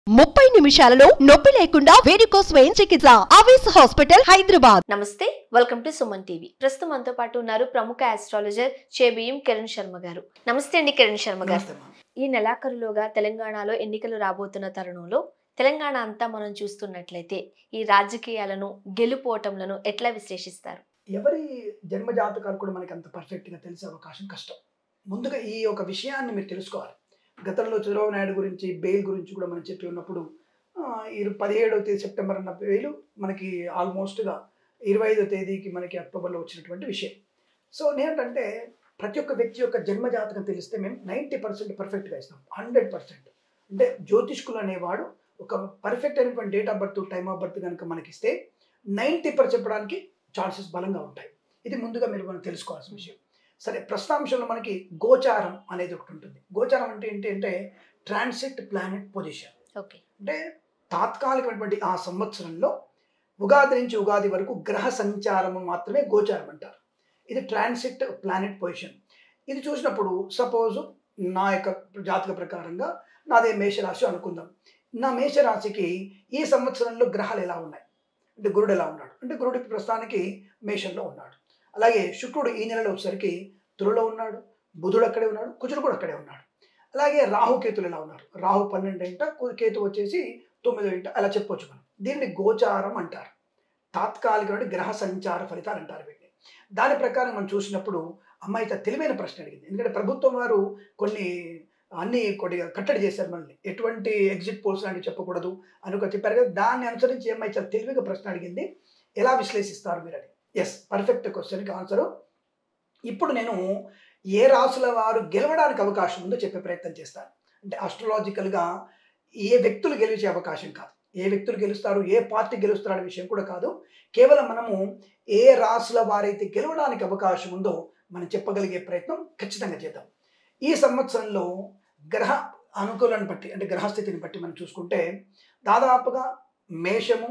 ముప్పై నిమిషాలలో నొప్పి లేకుండా వేడికోస్ స్వయం చికిత్స ఆవేశ హాస్పిటల్ హైదరాబాద్ నమస్తే వెల్కమ్ టు సుమన్ టీవీ ప్రస్తుతం మనతో పాటు ఉన్నారు ప్రముఖ ఆస్ట్రాలజర్ చేబిఎం కిరణ్ శర్మ గారు నమస్తే అండి కిరణ్ శర్మ గారు నమస్తే అమ్మా. ఈ నెలాఖరులోగా తెలంగాణలో ఎన్నికలు రాబోతున్న తరుణంలో తెలంగాణ అంతా మనం చూస్తున్నట్లయితే ఈ రాజకీయాలను గెలుపోవటంలను ఎట్లా విశ్లేషిస్తారు ఎవరి జన్మ జాతకాలు కూడా మనకి అంత పర్ఫెక్ట్గా తెలిసే అవకాశం కష్టం ముందుగా ఈ ఒక విషయాన్ని మీరు తెలుసుకోవాలి గతంలో చంద్రబాబు నాయుడు గురించి బెయిల్ గురించి కూడా మనం చెప్పి ఉన్నప్పుడు ఆ, ఈ పదిహేడవ తేదీ సెప్టెంబర్ అన్న బెయిల్ మనకి ఆల్మోస్ట్గా ఇరవై ఐదో తేదీకి మనకి అక్టోబర్లో వచ్చినటువంటి విషయం సో నేంటంటే ప్రతి ఒక్క వ్యక్తి యొక్క జన్మ జాతకం తెలిస్తే మేము నైంటీ పర్సెంట్ పర్ఫెక్ట్గా ఇస్తాం హండ్రెడ్ పర్సెంట్ అంటే జ్యోతిష్కులు అనేవాడు ఒక పర్ఫెక్ట్ అయినటువంటి date of birth time of birth కనుక మనకిస్తే నైంటీ పర్సెంట్ చెప్పడానికి ఛాన్సెస్ బలంగా ఉంటాయి ఇది ముందుగా మీరు మనం తెలుసుకోవాల్సిన విషయం సరే ప్రస్తుతాంశంలో మనకి గోచారం అనేది ఒకటి ఉంటుంది గోచారం అంటే ఏంటి అంటే ట్రాన్సిట్ ప్లానెట్ పొజిషన్ ఓకే అంటే తాత్కాలికమైనటువంటి ఆ సంవత్సరంలో ఉగాది నుంచి ఉగాది వరకు గ్రహ సంచారము మాత్రమే గోచారం అంటారు ఇది ట్రాన్సిట్ ప్లానెట్ పొజిషన్ ఇది చూసినప్పుడు సపోజ్ నా యొక్క జాతక ప్రకారంగా నాదే మేషరాశి అనుకుందాం నా మేషరాశికి ఈ సంవత్సరంలో గ్రహాలు ఎలా ఉన్నాయి అంటే గురుడు ఎలా ఉన్నాడు అంటే గురుడు ప్రస్తుతానికి మేషంలో ఉన్నాడు అలాగే శుక్రుడు ఈ నెలలో వచ్చేసరికి తులలో ఉన్నాడు బుధుడు అక్కడే ఉన్నాడు కుజుడు కూడా అక్కడే ఉన్నాడు అలాగే రాహు కేతులు ఎలా ఉన్నారు రాహు పన్నెండు ఇంట కు- కేతు వచ్చేసి తొమ్మిదో ఇంట అలా చెప్పొచ్చు మనం దీన్ని గోచారం అంటారు తాత్కాలికమైన గ్రహ సంచార ఫలితాలు అంటారు వీటిని దాని ప్రకారం మనం చూసినప్పుడు అమ్మాయి చాలా తెలివైన ప్రశ్న అడిగింది ఎందుకంటే ప్రభుత్వం వారు కొన్ని అన్ని కొద్దిగా కట్టడి చేశారు మనల్ని ఎటువంటి ఎగ్జిట్ పోల్స్ లాంటివి చెప్పకూడదు అని ఒక చెప్పారు కదా దాన్ని అనుసరించి ఈ అమ్మాయి చాలా తెలివిగా ప్రశ్న అడిగింది ఎలా విశ్లేషిస్తారు మీరు అని ఎస్ పర్ఫెక్ట్ క్వశ్చన్కి ఆన్సరు ఇప్పుడు నేను ఏ రాసుల వారు గెలవడానికి అవకాశం ఉందో చెప్పే ప్రయత్నం చేస్తాను అంటే అస్ట్రలాజికల్గా ఏ వ్యక్తులు గెలిచే అవకాశం కాదు ఏ వ్యక్తులు గెలుస్తారు ఏ పార్టీ గెలుస్తారు అనే విషయం కూడా కాదు కేవలం మనము ఏ రాసుల వారైతే గెలవడానికి అవకాశం ఉందో మనం చెప్పగలిగే ప్రయత్నం ఖచ్చితంగా చేద్దాం ఈ సంవత్సరంలో గ్రహ అనుకూలాన్ని బట్టి అంటే గ్రహస్థితిని బట్టి మనం చూసుకుంటే దాదాపుగా మేషము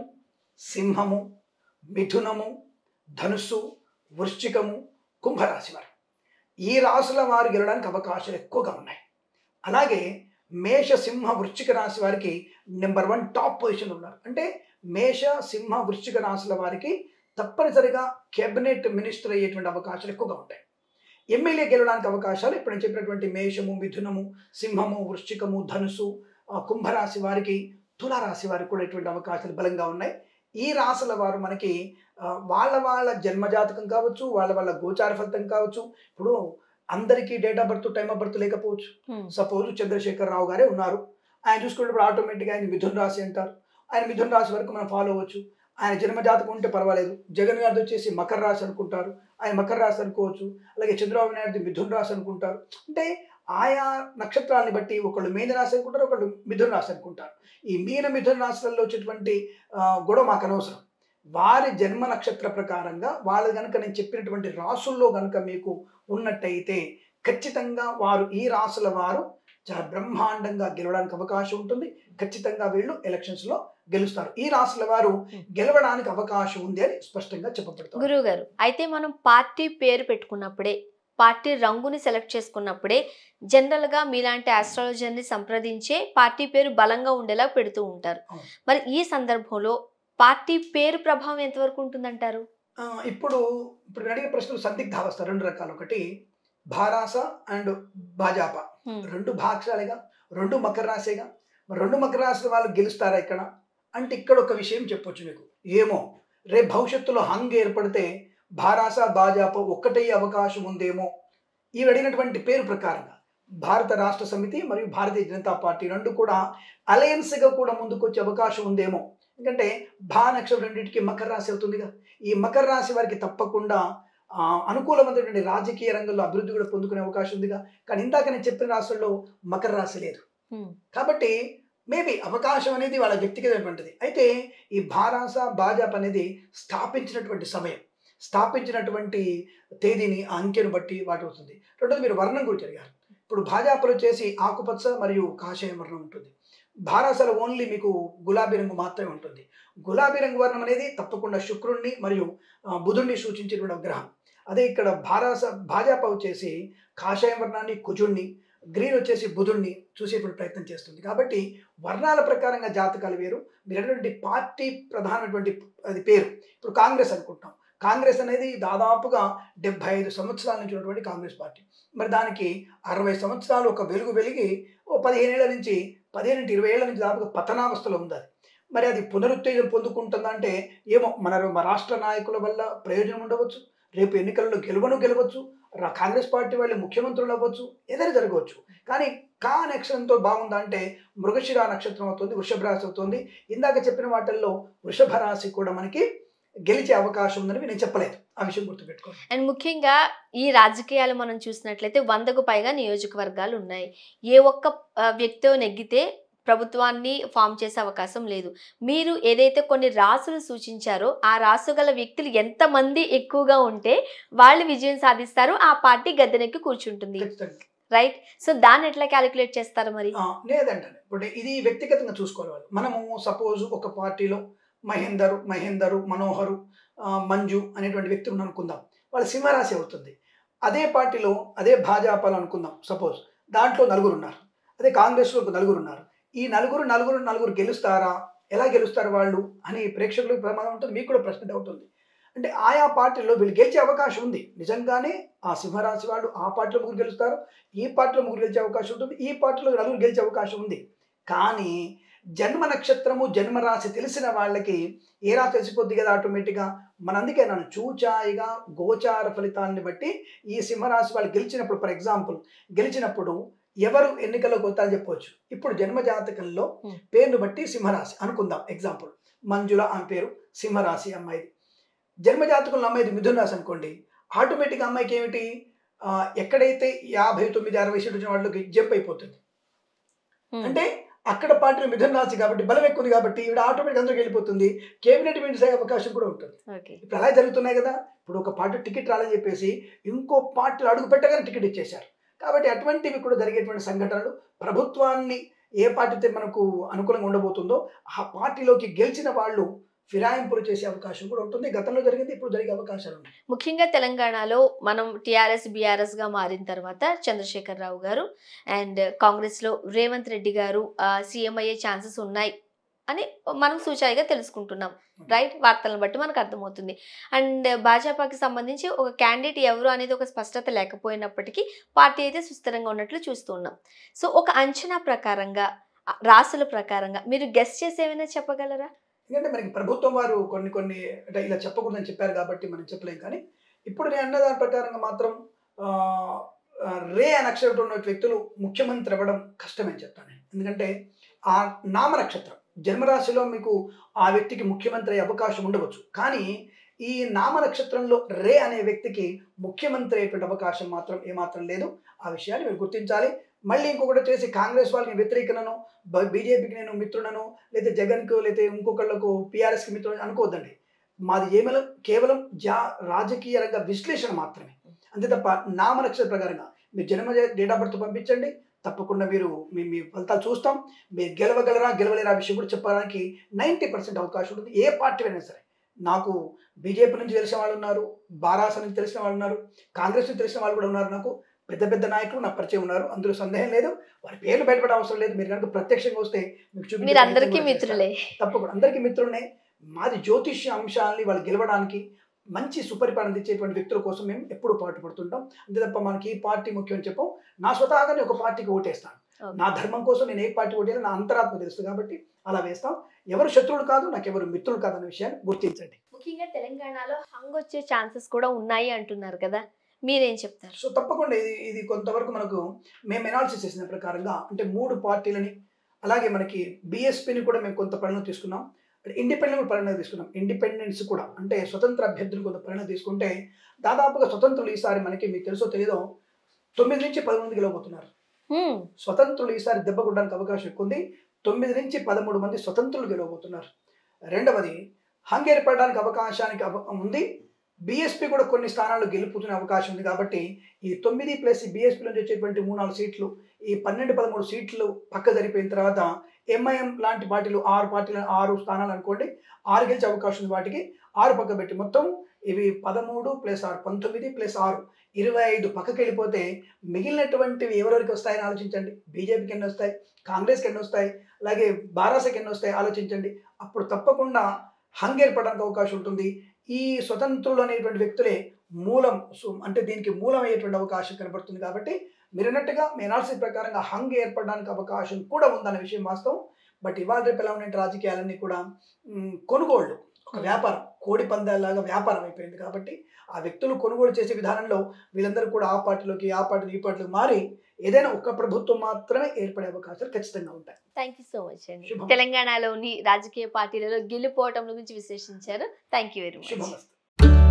సింహము మిథునము ధనుస్సు వృశ్చికము కుంభరాశి వారు ఈ రాశుల వారు గెలవడానికి అవకాశాలు ఎక్కువగా ఉన్నాయి అలాగే మేష సింహ వృశ్చిక రాశి వారికి నెంబర్ వన్ టాప్ పొజిషన్ ఉన్నారు అంటే మేష సింహ వృశ్చిక రాశుల వారికి తప్పనిసరిగా కేబినెట్ మినిస్టర్ అయ్యేటువంటి అవకాశాలు ఎక్కువగా ఉంటాయి ఎమ్మెల్యే గెలవడానికి అవకాశాలు ఇప్పుడు నేను చెప్పినటువంటి మేషము మిథునము సింహము వృశ్చికము ధనుసు ఆ, కుంభరాశి వారికి తులారాశి వారికి కూడా ఇటువంటి అవకాశాలు బలంగా ఉన్నాయి ఈ రాశుల వారు మనకి ఆ, వాళ్ళ వాళ్ళ జన్మజాతకం కావచ్చు వాళ్ళ వాళ్ళ గోచార ఫలితం కావచ్చు ఇప్పుడు అందరికీ date of birth time of birth లేకపోవచ్చు సపోజ్ చంద్రశేఖర్ రావు గారే ఉన్నారు ఆయన చూసుకున్నప్పుడు ఆటోమేటిక్గా ఆయన మిథున్ రాశి అంటారు ఆయన మిథున్ రాశి వరకు మనం ఫాలో అవ్వచ్చు ఆయన జన్మజాతకం ఉంటే పర్వాలేదు జగన్ గారిది వచ్చేసి మకర రాశి అనుకుంటారు ఆయన మకర రాశి అనుకోవచ్చు అలాగే చంద్రబాబు నాయుడు మిథున్ రాశి అనుకుంటారు అంటే ఆయా నక్షత్రాన్ని బట్టి ఒకళ్ళు మీన రాశి అనుకుంటారు ఒకళ్ళు మిథున్ రాశి అనుకుంటారు ఈ మీన మిథున రాశులలో వచ్చేటువంటి ఆ, గొడవ మాకు అనవసరం వారి జన్మ నక్షత్ర ప్రకారంగా వాళ్ళు కనుక నేను చెప్పినటువంటి రాసుల్లో కనుక మీకు ఉన్నట్టయితే ఖచ్చితంగా వారు ఈ రాసుల వారు చాలా బ్రహ్మాండంగా గెలవడానికి అవకాశం ఉంటుంది ఖచ్చితంగా వీళ్ళు ఎలక్షన్స్లో గెలుస్తారు ఈ రాసుల వారు గెలవడానికి అవకాశం ఉంది అని స్పష్టంగా చెప్పబడుతుంది గురువు గారు అయితే మనం పార్టీ పేరు పెట్టుకున్నప్పుడే పార్టీ రంగుని సెలెక్ట్ చేసుకున్నప్పుడే జనరల్ గా మీలాంటి ఆస్ట్రాలజర్ని సంప్రదించే పార్టీ పేరు బలంగా ఉండేలా పెడుతూ ఉంటారు అవును. మరి ఈ సందర్భంలో పార్టీ పేరు ప్రభావం ఎంతవరకు ఉంటుందంటారు ఆ, ఇప్పుడు ఇప్పుడు నేను అడిగే ప్రశ్నలు సందిగ్ధావస్థ రెండు రకాలు ఒకటి భారాస అండ్ భాజపా హ్మ్. రెండు భాక్షాలేగా రెండు మకర రాశిగా మరి రెండు మకర రాశుల వాళ్ళు గెలుస్తారా ఇక్కడ అంటే ఇక్కడ ఒక విషయం చెప్పొచ్చు మీకు ఏమో రేపు భవిష్యత్తులో హంగ్ ఏర్పడితే భారాస భాజపా ఒక్కటయ్యే అవకాశం ఉందేమో ఈ అడిగినటువంటి పేరు ప్రకారంగా భారత రాష్ట్ర సమితి మరియు భారతీయ జనతా పార్టీ రెండు కూడా అలయన్స్గా కూడా ముందుకు వచ్చే అవకాశం ఉందేమో ఎందుకంటే భా నక్షత్రం రెండింటికి మకర రాశి అవుతుందిగా ఈ మకర రాశి వారికి తప్పకుండా ఆ, అనుకూలమైనటువంటి రాజకీయ రంగంలో అభివృద్ధి కూడా పొందుకునే అవకాశం ఉందిగా కానీ ఇందాక నేను చెప్పిన రాశుల్లో మకర రాశి లేదు హ్మ్. కాబట్టి మేబీ అవకాశం అనేది వాళ్ళ వ్యక్తిగతమైనటువంటిది అయితే ఈ భారాస భాజపా అనేది స్థాపించినటువంటి సమయం స్థాపించినటువంటి తేదీని ఆ అంకెను బట్టి వాటి వస్తుంది రెండోది మీరు వర్ణం గురించి అడిగారు ఇప్పుడు భాజపాలో చేసి ఆకుపచ్చ మరియు కాషాయం వర్ణం ఉంటుంది భారాసలో ఓన్లీ మీకు గులాబీ రంగు మాత్రమే ఉంటుంది గులాబీ రంగు వర్ణం అనేది తప్పకుండా శుక్రుణ్ణి మరియు ఆ, బుధుణ్ణి సూచించేటువంటి ఒక గ్రహం అదే ఇక్కడ భారాస భాజపా వచ్చేసి కాషాయం వర్ణాన్ని కుజుణ్ణి గ్రీన్ వచ్చేసి బుధుడిని చూసేటువంటి ప్రయత్నం చేస్తుంది కాబట్టి వర్ణాల ప్రకారంగా జాతకాలు వేరు మీరు అటువంటి పార్టీ ప్రధానమైనటువంటి అది పేరు ఇప్పుడు కాంగ్రెస్ అనుకుంటాం కాంగ్రెస్ అనేది దాదాపుగా డెబ్బై ఐదు సంవత్సరాల నుంచి ఉన్నటువంటి కాంగ్రెస్ పార్టీ మరి దానికి అరవై సంవత్సరాలు ఒక వెలుగు వెలిగి ఓ పదిహేను ఏళ్ల నుంచి పదిహేను నుంచి ఇరవై ఏళ్ల నుంచి దాదాపుగా పతనావస్థలో ఉంది అది మరి అది పునరుత్తేజం పొందుకుంటుందంటే ఏమో మన మన రాష్ట్ర నాయకుల వల్ల ప్రయోజనం ఉండవచ్చు రేపు ఎన్నికల్లో గెలువను గెలవచ్చు రా- కాంగ్రెస్ పార్టీ వాళ్ళు ముఖ్యమంత్రులు అవ్వచ్చు ఏదైనా జరగవచ్చు కానీ కా నక్షత్రంతో బాగుందా అంటే మృగశిర నక్షత్రం అవుతుంది వృషభ రాశి అవుతుంది ఇందాక చెప్పిన వాటిల్లో వృషభ రాశి కూడా మనకి గెలిచే అవకాశం ఉందని నేను చెప్పలేదు ఆ విషయం గుర్తుపెట్టుకోండి అండ్ ముఖ్యంగా ఈ రాజకీయాలు మనం చూసినట్లయితే వందకు పైగా నియోజకవర్గాలు ఉన్నాయి ఏ ఒక్క ఆ, వ్యక్తో నెగ్గితే ప్రభుత్వాన్ని ఫామ్ చేసే అవకాశం లేదు మీరు ఏదైతే కొన్ని రాసులు సూచించారో ఆ రాసు గల వ్యక్తులు ఎంతమంది ఎక్కువగా ఉంటే వాళ్ళు విజయం సాధిస్తారు ఆ పార్టీ గద్దెనెక్కి కూర్చుంటుంది ఖచ్చితంగా రైట్ సో దాన్ని ఎట్లా క్యాలిక్యులేట్ చేస్తారు మరి ఆ, లేదంటే ఇప్పుడు ఇది వ్యక్తిగతంగా చూసుకోవాలి వాళ్ళు మనము సపోజ్ ఒక పార్టీలో మహేందరు మహేందరు మనోహరు ఆ, మంజు అనేటువంటి వ్యక్తులు ఉన్నాం అనుకుందాం వాళ్ళ సింహరాశి అవుతుంది అదే పార్టీలో అదే భాజపాలో అనుకుందాం సపోజ్ దాంట్లో నలుగురు ఉన్నారు అదే కాంగ్రెస్లో ఒక నలుగురు ఉన్నారు ఈ నలుగురు నలుగురు నలుగురు గెలుస్తారా ఎలా గెలుస్తారు వాళ్ళు అని ప్రేక్షకులకు ప్రమాదం ఉంటుంది మీకు కూడా ప్రశ్న డౌట్ ఉంది అంటే ఆయా పార్టీలో వీళ్ళు గెలిచే అవకాశం ఉంది నిజంగానే ఆ సింహరాశి వాళ్ళు ఆ పార్టీలో ముగ్గురు గెలుస్తారు ఈ పార్టీలో ముగ్గురు గెలిచే అవకాశం ఉంటుంది ఈ పార్టీలో నలుగురు గెలిచే అవకాశం ఉంది కానీ జన్మ నక్షత్రము జన్మరాశి తెలిసిన వాళ్ళకి ఏ రాశి తెలిసిపోద్ది కదా ఆటోమేటిక్గా మన అందుకే నన్ను చూచాయిగా గోచార ఫలితాన్ని బట్టి ఈ సింహరాశి వాళ్ళు గెలిచినప్పుడు ఫర్ ఎగ్జాంపుల్ గెలిచినప్పుడు ఎవరు ఎన్నికల్లోకి వస్తారని చెప్పవచ్చు ఇప్పుడు జన్మ జాతకంలో Hmm. పేరును బట్టి సింహరాశి అనుకుందాం ఎగ్జాంపుల్ మంజుల ఆమె పేరు సింహరాశి అమ్మాయిది జన్మ జాతకంలో అమ్మాయిది మిథున రాశి అనుకోండి ఆటోమేటిక్గా అమ్మాయికి ఏమిటి ఆ, ఎక్కడైతే యాభై తొమ్మిది అరవై సీట్లు వచ్చిన వాళ్ళకి జంప్ అయిపోతుంది Hmm. అంటే అక్కడ పార్టీ మిథున రాశి కాబట్టి బలం ఎక్కువ ఉంది కాబట్టి ఈవిడ ఆటోమేటిక్ అందరికి వెళ్ళిపోతుంది కేబినెట్ మీటింగ్స్ అయ్యే అవకాశం కూడా ఉంటుంది ఓకే ఇప్పుడు అలా జరుగుతున్నాయి కదా ఇప్పుడు ఒక పార్టీ టికెట్ రాలని చెప్పేసి ఇంకో పార్టీలో అడుగు పెట్టగానే టికెట్ ఇచ్చేశారు కాబట్టి అటువంటివి కూడా జరిగేటువంటి సంఘటనలు ప్రభుత్వాన్ని ఏ పార్టీ మనకు అనుకూలంగా ఉండబోతుందో ఆ పార్టీలోకి గెలిచిన వాళ్ళు ఫిరాయింపులు చేసే అవకాశం కూడా ఉంటుంది గతంలో జరిగింది ఇప్పుడు జరిగే అవకాశాలు ఉన్నాయి ముఖ్యంగా తెలంగాణలో మనం టిఆర్ఎస్ బీఆర్ఎస్ గా మారిన తర్వాత చంద్రశేఖర్ రావు గారు అండ్ కాంగ్రెస్ లో రేవంత్ రెడ్డి గారు సీఎం అయ్యే ఛాన్సెస్ ఉన్నాయి అని మనం సూచాయిగా తెలుసుకుంటున్నాం రైట్ వార్తలను బట్టి మనకు అర్థమవుతుంది అండ్ భాజపాకి సంబంధించి ఒక క్యాండిడేట్ ఎవరు అనేది ఒక స్పష్టత లేకపోయినప్పటికీ పార్టీ అయితే సుస్థిరంగా ఉన్నట్లు చూస్తూ ఉన్నాం సో ఒక అంచనా ప్రకారంగా ఆ, రాసుల ప్రకారంగా మీరు గెస్ట్ చేసి ఏమైనా చెప్పగలరా ఎందుకంటే మనకి ప్రభుత్వం వారు కొన్ని కొన్ని అంటే ఇలా చెప్పకూడదని చెప్పారు కాబట్టి మనం చెప్పలేం కానీ ఇప్పుడు నేను అన్న దాని ప్రకారంగా మాత్రం ఆ, ఆ, రే అనే నక్షత్రం ఉన్న వ్యక్తులు ముఖ్యమంత్రి అవ్వడం కష్టమని చెప్తాను నేను ఎందుకంటే ఆ నామ నక్షత్రం జన్మరాశిలో మీకు ఆ వ్యక్తికి ముఖ్యమంత్రి అయ్యే అవకాశం ఉండవచ్చు కానీ ఈ నామ నక్షత్రంలో రే అనే వ్యక్తికి ముఖ్యమంత్రి అయ్యేటువంటి అవకాశం మాత్రం ఏమాత్రం లేదు ఆ విషయాన్ని మీరు గుర్తించాలి మళ్ళీ ఇంకొకటి చేసి కాంగ్రెస్ వాళ్ళకి వ్యతిరేకనను బీజేపీకి నేను మిత్రుడను లేదా జగన్కు లేదా ఇంకొకళ్ళకు పిఆర్ఎస్కి మిత్రుడు అనుకోవద్దండి మాది ఏమలం కేవలం జా రాజకీయ రంగ విశ్లేషణ మాత్రమే అంతే తప్ప నామ నక్షత్ర ప్రకారంగా మీరు జన్మ డేట్ ఆఫ్ బర్త్ పంపించండి తప్పకుండా మీరు మీ మీ ఫలితాలు చూస్తాం మీరు గెలవగలరా గెలవలేరా విషయం కూడా చెప్పడానికి నైంటీ పర్సెంట్ అవకాశం ఉంటుంది ఏ పార్టీ అయినా సరే నాకు బీజేపీ నుంచి తెలిసిన వాళ్ళు ఉన్నారు బారాస నుంచి తెలిసిన వాళ్ళు ఉన్నారు కాంగ్రెస్ నుంచి తెలిసిన వాళ్ళు కూడా ఉన్నారు నాకు పెద్ద పెద్ద నాయకులు నాకు పరిచయం ఉన్నారు అందులో సందేహం లేదు వారి పేర్లు బయటపడే అవసరం లేదు మీరు కనుక ప్రత్యక్షంగా వస్తే మీకు చూపించే మీరు అందరికీ ప్రయత్నం కూడా చేస్తాను. మిత్రులే తప్పకుండా అందరికీ మిత్రులనే మాది జ్యోతిష్య అంశాలని వాళ్ళు గెలవడానికి మంచి సుపరిపాలన తెచ్చేటువంటి వ్యక్తుల కోసం మేము ఎప్పుడు పాటుపడుతుంటాం అంతే తప్ప మనకి ఈ పార్టీ ముఖ్యం చెప్పం నా స్వతహాగానే ఒక పార్టీకి ఓటేస్తాను Okay. నా ధర్మం కోసం నేను ఏ పార్టీ ఓటేయాలో నా అంతరాత్మ తెలుసు కాబట్టి అలా వేస్తాం ఎవరు శత్రువులు కాదు నాకు ఎవరు మిత్రులు కాదు అనే విషయాన్ని గుర్తించండి ముఖ్యంగా తెలంగాణలో హంగ్ వచ్చే ఛాన్సెస్ కూడా ఉన్నాయి అంటున్నారు కదా మీరేం చెప్తారు సో తప్పకుండా ఇది ఇది కొంతవరకు మనకు మేము ఎనాలిసిస్ చేసిన ప్రకారంగా అంటే మూడు పార్టీలని అలాగే మనకి బీఎస్పీని కూడా మేము కొంత పరిణామం తీసుకున్నాం ఇండిపెండెంట్ కూడా పరిణామం తీసుకున్నాం ఇండిపెండెన్స్ కూడా అంటే స్వతంత్ర అభ్యర్థులు కొంత పరిణామం తీసుకుంటే దాదాపుగా స్వతంత్రులు ఈసారి మనకి మీకు తెలుసో తెలియదో తొమ్మిది నుంచి పది మంది గెలవబోతున్నారు హ్మ్, స్వతంత్రులు ఈసారి దెబ్బ కొట్టడానికి అవకాశం ఎక్కువ ఉంది తొమ్మిది నుంచి పదమూడు మంది స్వతంత్రులు గెలవబోతున్నారు రెండవది హంగ్ ఏర్పడడానికి అవకాశానికి అవ- ఉంది బీఎస్పీ కూడా కొన్ని స్థానాలు గెలుపుతున్న అవకాశం ఉంది కాబట్టి ఈ తొమ్మిది ప్లస్ బీఎస్పీ నుంచి వచ్చేటువంటి మూడు నాలుగు సీట్లు ఈ పన్నెండు పదమూడు సీట్లు పక్క జరిపోయిన తర్వాత ఎంఐఎం లాంటి పార్టీలు ఆరు పార్టీలు ఆరు స్థానాలు అనుకోండి ఆరు గెలిచే అవకాశం ఉంది వాటికి ఆరు పక్క పెట్టి మొత్తం ఇవి పదమూడు ప్లస్ ఆరు పంతొమ్మిది ప్లస్ ఆరు ఇరవై ఐదు పక్కకి వెళ్ళిపోతే మిగిలినటువంటివి ఎవరెవరికి వస్తాయని ఆలోచించండి బీజేపీకి ఎన్ని వస్తాయి కాంగ్రెస్కి ఎన్ని వస్తాయి అలాగే బారాసకి ఎన్ని వస్తాయి ఆలోచించండి అప్పుడు తప్పకుండా హంగ్ ఏర్పడడానికి అవకాశం ఉంటుంది ఈ స్వతంత్రులు అనేటువంటి వ్యక్తులే మూలం సు- అంటే దీనికి మూలం అయ్యేటువంటి అవకాశం కనబడుతుంది కాబట్టి మీరు అన్నట్టుగా మీ అనాలిసిస్ ప్రకారంగా హంగ్ ఏర్పడడానికి అవకాశం కూడా ఉందన్న విషయం వాస్తవం బట్ ఇవాళ రేపు ఎలా ఉన్న రాజకీయాలన్నీ కూడా మ్, కొనుగోళ్లు ఒక Hmm. వ్యాపారం కోడి పందాలాగా వ్యాపారం అయిపోయింది కాబట్టి ఆ వ్యక్తులు కొనుగోలు చేసే విధానంలో వీళ్ళందరూ కూడా ఆ పార్టీలోకి ఆ పార్టీ ఈ పార్టీలోకి మారి ఏదైనా ఒక్క ప్రభుత్వం మాత్రమే ఏర్పడే అవకాశాలు ఖచ్చితంగా ఉంటాయి థ్యాంక్ యూ సో మచ్ అండి శుభం. తెలంగాణలోని రాజకీయ పార్టీలలో గెలుపోవటం గురించి విశ్లేషించారు థ్యాంక్ యూ వెరీ మచ్ శుభమస్తు